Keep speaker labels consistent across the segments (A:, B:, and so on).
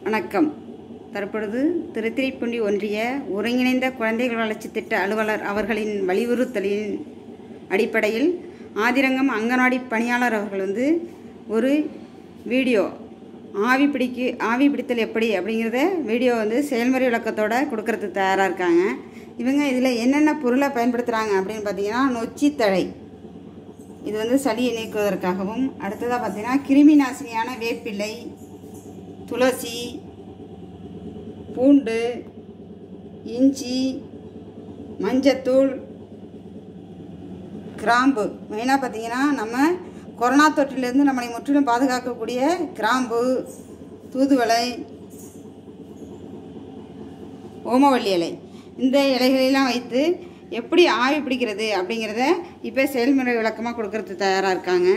A: வணக்கம் தற்பொழுது திருத்திரைப்பூண்டி ஒன்றிய ஒருங்கிணைந்த குழந்தைகள் வளர்ச்சி திட்ட அலுவலர் அவர்களின் வலியுறுத்தலின் அடிப்படையில் ஆதிரங்கம் அங்கன்வாடி பணியாளர் அவர்கள் வந்து ஒரு வீடியோ ஆவி பிடிக்கு ஆவி பிடித்தல் எப்படி அப்படிங்கிறத வீடியோ வந்து செயல்முறை விளக்கத்தோட கொடுக்கறதுக்கு தயாராக இருக்காங்க இவங்க இதில் என்னென்ன பொருளை பயன்படுத்துகிறாங்க அப்படின்னு பார்த்தீங்கன்னா நொச்சித்தழை இது வந்து சளியை நீக்குவதற்காகவும் அடுத்ததாக பார்த்தீங்கன்னா கிருமி நாசினியான வேப்பிலை துளசி பூண்டு இஞ்சி மஞ்சத்தூள் கிராம்பு மெயினாக பார்த்தீங்கன்னா நம்ம கொரோனா தொற்றிலிருந்து நம்மளை முற்றிலும் பாதுகாக்கக்கூடிய கிராம்பு தூதுவளை ஓமவல்லி இலை இந்த இலைகளெல்லாம் வைத்து எப்படி ஆவி பிடிக்கிறது அப்படிங்கிறத இப்போ செயல்முறை விளக்கமாக கொடுக்கறதுக்கு தயாராக இருக்காங்க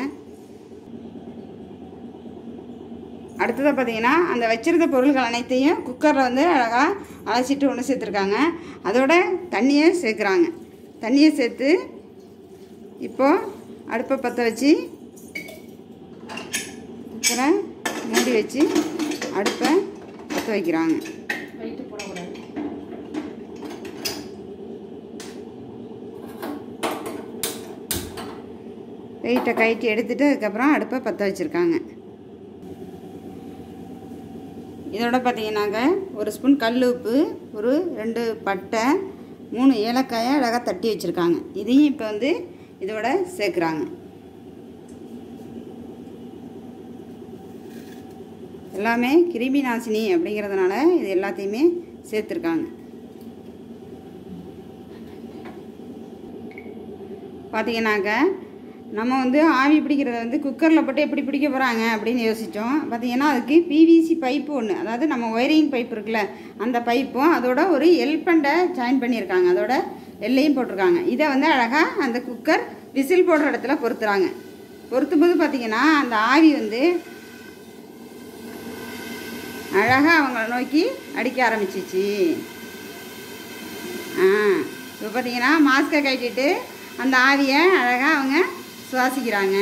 A: அடுத்ததாக பார்த்தீங்கன்னா அந்த வச்சிருந்த பொருள்கள் அனைத்தையும் குக்கரில் வந்து அழகாக அலசிட்டு ஒன்று சேர்த்துருக்காங்க அதோட தண்ணியை சேர்க்குறாங்க தண்ணியை சேர்த்து இப்போது அடுப்பை பற்ற வச்சு குக்கரை மூடி வச்சு அடுப்பை பற்ற வைக்கிறாங்க வெயிட்டை கழட்டி எடுத்துட்டு அதுக்கப்புறம் அடுப்பை பற்ற வச்சுருக்காங்க இதோட பார்த்தீங்கன்னாக்க ஒரு ஸ்பூன் கல் உப்பு ஒரு ரெண்டு பட்டை மூணு ஏலக்காயை அழகாக தட்டி வச்சுருக்காங்க இதையும் இப்போ வந்து இதோட சேர்க்குறாங்க எல்லாமே கிருமி நாசினி அப்படிங்கிறதுனால இது எல்லாத்தையுமே சேர்த்துருக்காங்க பார்த்தீங்கன்னாக்க நம்ம வந்து ஆவி பிடிக்கிறத வந்து குக்கரில் போட்டு எப்படி பிடிக்க போகிறாங்க அப்படின்னு யோசித்தோம் பார்த்தீங்கன்னா அதுக்கு பிவிசி பைப்பு ஒன்று அதாவது நம்ம ஒயரிங் பைப் இருக்குல்ல அந்த பைப்பும் அதோட ஒரு எல்பண்டை ஜாயின் பண்ணியிருக்காங்க அதோட எல்லையும் போட்டிருக்காங்க இதை வந்து அழகாக அந்த குக்கர் விசில் போடுற இடத்துல பொருத்துறாங்க பொருத்தும் போது பார்த்தீங்கன்னா அந்த ஆவி வந்து அழகாக அவங்கள நோக்கி அடிக்க ஆரம்பிச்சிச்சு ஆ இப்போ பார்த்தீங்கன்னா மாஸ்கை கட்டிட்டு அந்த ஆவியை அழகாக அவங்க சுவாசிக்கிறாங்க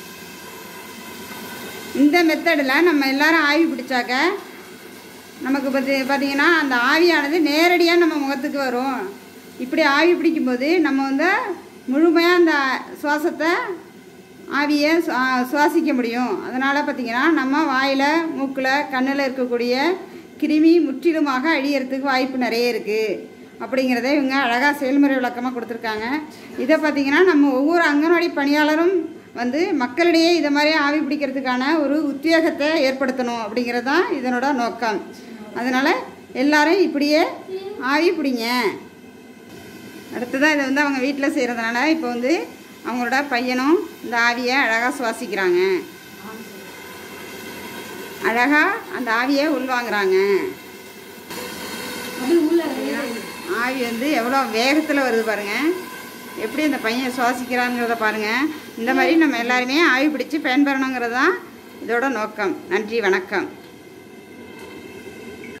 A: இந்த மெத்தடில் நம்ம எல்லாரும் ஆவி பிடிச்சாக்க நமக்கு பற்றி பார்த்தீங்கன்னா அந்த ஆவியானது நேரடியாக நம்ம முகத்துக்கு வரும் இப்படி ஆவி பிடிக்கும்போது நம்ம வந்து முழுமையாக அந்த சுவாசத்தை ஆவியை சுவா- சுவாசிக்க முடியும் அதனால் பார்த்திங்கன்னா நம்ம வாயில் மூக்கில் கண்ணில் இருக்கக்கூடிய கிருமி முற்றிலுமாக அழியறதுக்கு வாய்ப்பு நிறைய இருக்குது அப்படிங்கிறத இவங்க அழகாக செயல்முறை விளக்கமாக கொடுத்துருக்காங்க இதை பார்த்திங்கன்னா நம்ம ஒவ்வொரு அங்கன்வாடி பணியாளரும் வந்து மக்களிடையே இதை மாதிரி ஆவி பிடிக்கிறதுக்கான ஒரு உத்வேகத்தை ஏற்படுத்தணும் அப்படிங்கிறது தான் இதனோட நோக்கம் அதனால் எல்லாரும் இப்படியே ஆவி பிடிங்க அடுத்ததாக இதை வந்து அவங்க வீட்டில் செய்கிறதுனால இப்போ வந்து அவங்களோட பையனும் இந்த ஆவியை அழகாக சுவாசிக்கிறாங்க அழகாக அந்த ஆவியை உள்வாங்குறாங்க ஆவி வந்து எவ்வளோ வேகத்தில் வருது பாருங்கள் எப்படி அந்த பையன் சுவாசிக்கிறாங்கிறத பாருங்கள் இந்த மாதிரி நம்ம எல்லாருமே ஆவி பிடிச்சு பயன்பெறணுங்கிறது தான் இதோட நோக்கம் நன்றி வணக்கம்